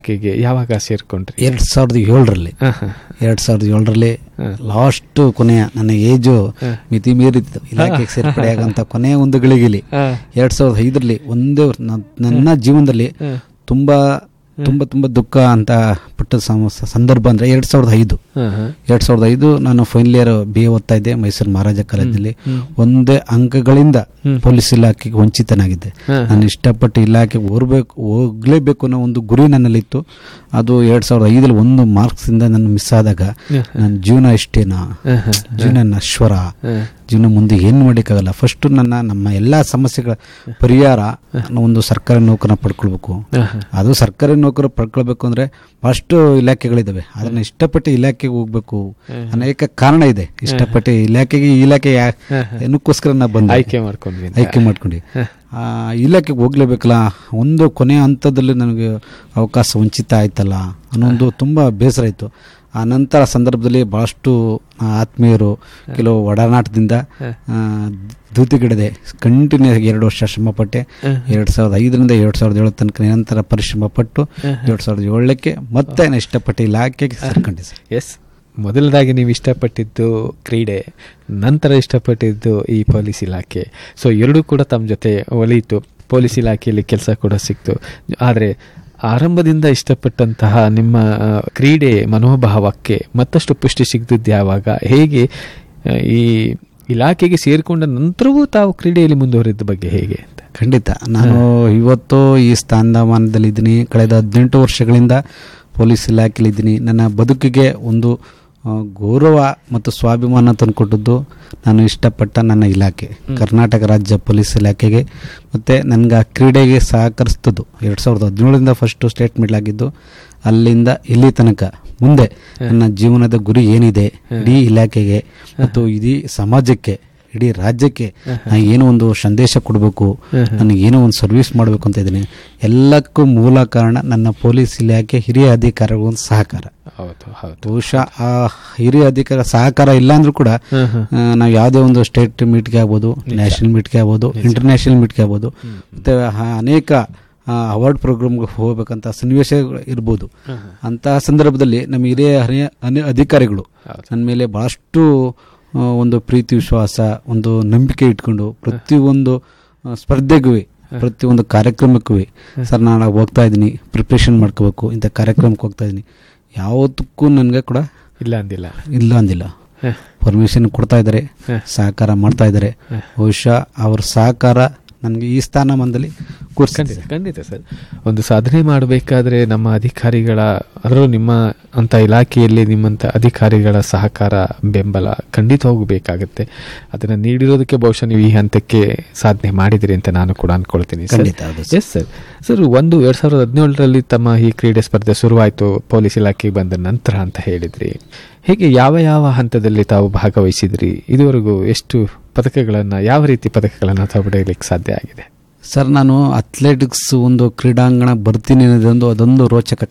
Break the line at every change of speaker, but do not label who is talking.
ಗೆ ಯಾವಾಗ ಸೇರ್ಕೊಂಡ್ರಿ
ಎರಡ್ ಸಾವಿರದ ಏಳರಲ್ಲಿ
ಹ, ಹ.
ಎರಡ್ ಸಾವಿರದ ಏಳರಲ್ಲಿ ಲಾಸ್ಟ್ ಕೊನೆಯ ನನ್ನ ಏಜು ಮಿತಿ ಮೀರಿತ್ತು ಇಲಾಖೆಗೆ ಸೇರ್ಪಡೆ ಆಗಂತ ಕೊನೆಯ ಒಂದು ಗಳಿಗೆಲಿ
ಹ,
ಎರಡ್ ಸಾವಿರದ ಐದರಲ್ಲಿ ಒಂದೇ ವರ್- ನ- ನನ್ನ ಜೀವನದಲ್ಲಿ
ಹ,
ತುಂಬಾ ತುಂಬಾ ತುಂಬಾ ದುಃಖ ಅಂತ ಪಟ್ಟ ಸಮ- ಸಂದರ್ಭ ಅಂದ್ರೆ ಎರಡ್ ಸಾವಿರದ ಐದು
ಹ, ಹ.
ಎರಡ್ ಸಾವಿರದ ಐದು ನಾನು ಫೈನಲ್ ಇಯರ್ ಬಿ ಎ ಓದ್ತಾ ಇದ್ದೆ ಮೈಸೂರು ಮಹಾರಾಜ ಕಾಲೇಜಲ್ಲಿ ಒಂದೇ ಅಂಕಗಳಿಂದ ಪೊಲೀಸ್ ಇಲಾಖೆಗೆ ವಂಚಿತನಾಗಿದ್ದೆ
ಹ,
ನಾನು ಇಷ್ಟಪಟ್ಟು ಇಲಾಖೆಗೆ ಹೋಗ್ಬೇಕು ಹೋಗ್ಲೇಬೇಕು ಅನ್ನೋ ಒಂದು ಗುರಿ ನನ್ನಲ್ಲಿತ್ತು ಅದು ಎರಡ್ ಸಾವಿರದ ಐದಲ್ಲಿ ಒಂದು ಮಾರ್ಕ್ಸ್ ಇಂದ ನಾನು ಮಿಸ್ ಆದಾಗ ನನ್ನ ಜೀವನ ಇಷ್ಟೇನಾ
ಹ, ಹ.
ಜೀವನ ನಶ್ವರ
ಹ.
ಜೀವನ ಮುಂದೆ ಏನು ಮಾಡೋಕ್ಕಾಗಲ್ಲ ಫಸ್ಟ್ ನನ್ನ ನಮ್ಮ ಎಲ್ಲ ಸಮಸ್ಯೆಗಳ ಪರಿಹಾರ ನಾನು ಒಂದು ಸರ್ಕಾರಿ ನೌಕರನ್ನ ಪಡ್ಕೊಳ್ಬೇಕು
ಹ, ಹ.
ಅದು ಸರ್ಕಾರಿ ನೌಕರ ಪಡ್ಕೊಳ್ಬೇಕು ಅಂದ್ರೆ ಫಸ್ಟ್ ಇಲಾಖೆಗಳಿದಾವೆ ಅದನ್ನ ಇಷ್ಟಪಟ್ಟು ಇಲಾಖೆಗೆ ಹೋಗ್ಬೇಕು ಅನೇಕ ಕಾರಣ ಇದೆ ಇಷ್ಟಪಟ್ಟು ಇಲಾಖೆಗೆ ಈ ಇಲಾಖೆ ಯಾ- ಏನಕ್ಕೋಸ್ಕರ ನಾ ಬಂದೆ
ಆಯ್ಕೆ ಮಾಡ್ಕೊಂಡ್ವಿ ಅಂತ.
ಆಯ್ಕೆ ಮಾಡ್ಕೊಂಡು ಆ ಇಲಾಖೆಗೆ ಹೋಗ್ಲೇಬೇಕಲ್ಲ ಒಂದು ಕೊನೆಯ ಹಂತದಲ್ಲಿ ನನಗೆ ಅವಕಾಶ ವಂಚಿತ ಆಯ್ತಲ್ಲ ಅನ್ನೋ ಒಂದು ತುಂಬ ಬೇಸರ ಇತ್ತು ಆ ನಂತರ ಸಂದರ್ಭದಲ್ಲಿ ಭಾಳಷ್ಟು ಆತ್ಮೀಯರು ಕೆಲವು ಒಡನಾಟದಿಂದ ಆ, ಧೂತಿಗಿಡದೆ ಕಂಟಿನ್ಯೂ ಆಗಿ ಎರಡು ವರ್ಷ ಶ್ರಮಪಟ್ಟೆ ಎರಡು ಸಾವಿರದ ಐದರಿಂದ ಎರಡು ಸಾವಿರದ ಏಳು ತನಕ ನಿರಂತರ ಪರಿಶ್ರಮ ಪಟ್ಟು ಎರಡು ಸಾವಿರದ ಏಳಕ್ಕೆ ಮತ್ತೆ ನಾನು ಇಷ್ಟಪಟ್ಟು ಇಲಾಖೆಗೆ ಸೇರ್ಕೊಂಡೆ ಸರ್
ಎಸ್ ಮೊದಲದಾಗಿ ನೀವು ಇಷ್ಟಪಟ್ಟಿದ್ದು ಕ್ರೀಡೆ ನಂತರ ಇಷ್ಟಪಟ್ಟಿದ್ದು ಈ ಪೊಲೀಸ್ ಇಲಾಖೆ ಸೊ ಎರಡೂ ಕೂಡ ತಮ್ಮ ಜೊತೆ ಒಲಿಯಿತು ಪೊಲೀಸ್ ಇಲಾಖೆಯಲ್ಲಿ ಕೆಲಸ ಕೂಡ ಸಿಕ್ತು ಆದರೆ ಆರಂಭದಿಂದ ಇಷ್ಟಪಟ್ಟಂತಹ ನಿಮ್ಮ ಆ, ಕ್ರೀಡೆ ಮನೋಭಾವಕ್ಕೆ ಮತ್ತಷ್ಟು ಪುಷ್ಟಿ ಸಿಗ್ದಿದ್ದು ಯಾವಾಗ ಹೇಗೆ ಆ, ಈ ಇಲಾಖೆಗೆ ಸೇರಿಕೊಂಡ ನಂತರವೂ ತಾವು ಕ್ರೀಡೆಯಲ್ಲಿ ಮುಂದುವರಿದ ಬಗ್ಗೆ ಹೇಗೆ ಅಂತ
ಖಂಡಿತ ನಾನು ಇವತ್ತು ಈ ಸ್ಥಾನಮಾನದಲ್ಲಿದ್ದೀನಿ ಕಳೆದ ಹದಿನೆಂಟು ವರ್ಷಗಳಿಂದ ಪೊಲೀಸ್ ಇಲಾಖೆಯಲ್ಲಿದ್ದೀನಿ ನನ್ನ ಬದುಕಿಗೆ ಒಂದು ಆ, ಗೌರವ ಮತ್ತು ಸ್ವಾಭಿಮಾನ ತಂದುಕೊಟ್ಟದ್ದು ನಾನು ಇಷ್ಟಪಟ್ಟ ನನ್ನ ಇಲಾಖೆ ಕರ್ನಾಟಕ ರಾಜ್ಯ ಪೊಲೀಸ್ ಇಲಾಖೆಗೆ ಮತ್ತು ನನಗೆ ಆ ಕ್ರೀಡೆಗೆ ಸಹಕರಿಸ್ತದ್ದು ಎರಡು ಸಾವಿರದ ಹದಿನೇಳರಿಂದ ಫಸ್ಟು ಸ್ಟೇಟ್ ಮಿಡ್ಲ್ ಆಗಿದ್ದು ಅಲ್ಲಿಂದ ಇಲ್ಲಿ ತನಕ ಮುಂದೆ ನನ್ನ ಜೀವನದ ಗುರಿ ಏನಿದೆ ಇಡೀ ಇಲಾಖೆಗೆ ಮತ್ತು ಇಡೀ ಸಮಾಜಕ್ಕೆ ಇಡೀ ರಾಜ್ಯಕ್ಕೆ ನಾನು ಏನೋ ಒಂದು ಸಂದೇಶ ಕೊಡಬೇಕು ನನಗೆ ಏನೋ ಒಂದು ಸರ್ವಿಸ್ ಮಾಡಬೇಕು ಅಂತ ಇದ್ದೀನಿ ಎಲ್ಲಕ್ಕೂ ಮೂಲ ಕಾರಣ ನನ್ನ ಪೊಲೀಸ್ ಇಲಾಖೆ ಹಿರಿಯ ಅಧಿಕಾರಿಗಳ ಒಂದು ಸಹಕಾರ
ಹೌದು ಹೌದು
ಬಹುಶಃ ಆ ಹಿರಿಯ ಅಧಿಕಾರ ಸಹಕಾರ ಇಲ್ಲ ಅಂದ್ರೂ ಕೂಡ ಆ, ನಾವು ಯಾವುದೇ ಒಂದು ಸ್ಟೇಟ್ ಮೀಟ್ಗೆ ಆಗ್ಬೋದು ನ್ಯಾಷನಲ್ ಮೀಟ್ಗೆ ಆಗ್ಬೋದು ಇಂಟರ್ನ್ಯಾಷನಲ್ ಮೀಟ್ಗೆ ಆಗ್ಬೋದು ಮತ್ತು ಅನೇಕ ಅವಾರ್ಡ್ ಪ್ರೋಗ್ರಾಮ್ಗೆ ಹೋಗ್ಬೇಕಂತ ಸನ್ನಿವೇಶಗಳು ಇರ್ಬೋದು ಅಂತಹ ಸಂದರ್ಭದಲ್ಲಿ ನಮ್ಮ ಹಿರಿಯ ಹರಿಯ ಅನೆ- ಅಧಿಕಾರಿಗಳು ನನ್ನ ಮೇಲೆ ಭಾಳಷ್ಟು ಆ, ಒಂದು ಪ್ರೀತಿ ವಿಶ್ವಾಸ ಒಂದು ನಂಬಿಕೆ ಇಟ್ಕೊಂಡು ಪ್ರತಿಯೊಂದು ಆ, ಸ್ಪರ್ಧೆಗೂ ಪ್ರತಿಯೊಂದು ಕಾರ್ಯಕ್ರಮಕ್ಕೂ ಸರ್ ನಾನು ಹೋಗ್ತಾ ಇದ್ದೀನಿ ಪ್ರಿಪ್ರೇಷನ್ ಮಾಡ್ಕೋಬೇಕು ಇಂಥ ಕಾರ್ಯಕ್ರಮಕ್ಕೆ ಹೋಗ್ತಾ ಇದ್ದೀನಿ ಯಾವತ್ತಕ್ಕೂ ನನಗೆ ಕೂಡ
ಇಲ್ಲ ಅಂದಿಲ್ಲ
ಇಲ್ಲ ಅಂದಿಲ್ಲ
ಹ.
ಪರ್ಮಿಷನ್ ಕೊಡ್ತಾ ಇದ್ದಾರೆ ಸಹಕಾರ ಮಾಡ್ತಾ ಇದ್ದಾರೆ ಬಹುಶಃ ಅವ್ರ ಸಹಕಾರ ನನಗೆ ಈ ಸ್ಥಾನಮಾನದಲ್ಲಿ ಕೂರ್ಸ್ಕೊಂಡಿದೆ
ಖಂಡಿತ ಖಂಡಿತ ಸರ್ ಒಂದು ಸಾಧನೆ ಮಾಡಬೇಕಾದ್ರೆ ನಮ್ಮ ಅಧಿಕಾರಿಗಳ ಅದರಲ್ಲೂ ನಿಮ್ಮ ಅಂತ ಇಲಾಖೆಯಲ್ಲಿ ನಿಮ್ಮಂತ ಅಧಿಕಾರಿಗಳ ಸಹಕಾರ ಬೆಂಬಲ ಖಂಡಿತ ಹೋಗಬೇಕಾಗತ್ತೆ ಅದನ್ನ ನೀಡಿರೋದಕ್ಕೆ ಬಹುಶಃ ನೀವು ಈ ಹಂತಕ್ಕೆ ಸಾಧನೆ ಮಾಡಿದಿರಿ ಅಂತ ನಾನು ಕೂಡ ಅನ್ಕೊಳ್ತೀನಿ ಸರ್
ಖಂಡಿತ ಹೌದು ಸರ್.
ಎಸ್ ಸರ್ ಸರ್ ಒಂದು ಎರಡ್ ಸಾವಿರದ ಹದಿನೇಳರಲ್ಲಿ ತಮ್ಮ ಈ ಕ್ರೀಡೆ ಸ್ಪರ್ಧೆ ಶುರುವಾಯಿತು ಪೊಲೀಸ್ ಇಲಾಖೆಗೆ ಬಂದ ನಂತರ ಅಂತ ಹೇಳಿದ್ರಿ ಹೇಗೆ ಯಾವ ಯಾವ ಹಂತದಲ್ಲಿ ತಾವು ಭಾಗವಹಿಸಿದ್ರಿ ಇದುವರೆಗೂ ಎಷ್ಟು ಪದಕಗಳನ್ನ ಯಾವ ರೀತಿ ಪದಕಗಳನ್ನ ತಾವು ಪಡೆಯಲಿಕ್ಕೆ ಸಾಧ್ಯ ಆಗಿದೆ
ಸರ್ ನಾನು ಅಥ್ಲೆಟಿಕ್ಸ್ ಒಂದು ಕ್ರೀಡಾಂಗಣ ಬರ್ತೀನಿ ಅನ್ನೋದೊಂದು ಅದೊಂದು ರೋಚಕ